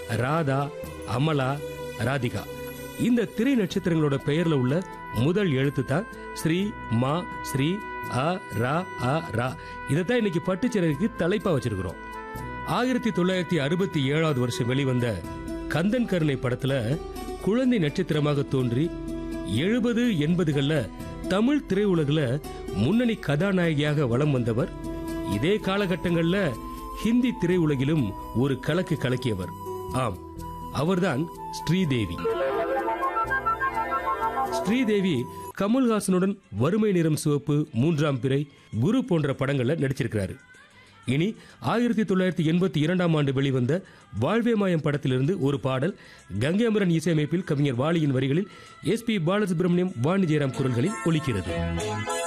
ராதா அமலா ராதிகா இந்த திரை நட்சத்திரங்களோட பெயர்ல உள்ள முதல் எழுத்து தான் ஸ்ரீ மா ஸ்ரீ அ ரா அ ரா இதைத்தான் இன்னைக்கு பட்டுச்சிறகுக்கு தலைப்பா வச்சிருக்கிறோம் ஆயிரத்தி தொள்ளாயிரத்தி அறுபத்தி ஏழாவது வருஷம் வெளிவந்த கந்தன் கருணை படத்துல குழந்தை நட்சத்திரமாக தோன்றி எழுபது எண்பதுகள்ல தமிழ் திரையுலகில் முன்னணி கதாநாயகியாக வலம் வந்தவர் இதே காலகட்டங்கள்ல ஹிந்தி திரையுலகிலும் ஒரு கலக்கு கலக்கியவர் ஆம் அவர்தான் ஸ்ரீதேவி ஸ்ரீதேவி கமல்ஹாசனுடன் வறுமை நிறம் சிவப்பு மூன்றாம் பிறை குரு போன்ற படங்கள்ல நடிச்சிருக்கிறாரு இனி ஆயிரத்தி தொள்ளாயிரத்தி எண்பத்தி இரண்டாம் ஆண்டு வெளிவந்த வாழ்வே மாயம் படத்திலிருந்து ஒரு பாடல் கங்கை அமரன் இசையமைப்பில் கவிஞர் வாலியின் வரிகளில் எஸ் பி பாலசுப்ரமணியம் வாணி ஜெயராம் குரல்களில் ஒலிக்கிறது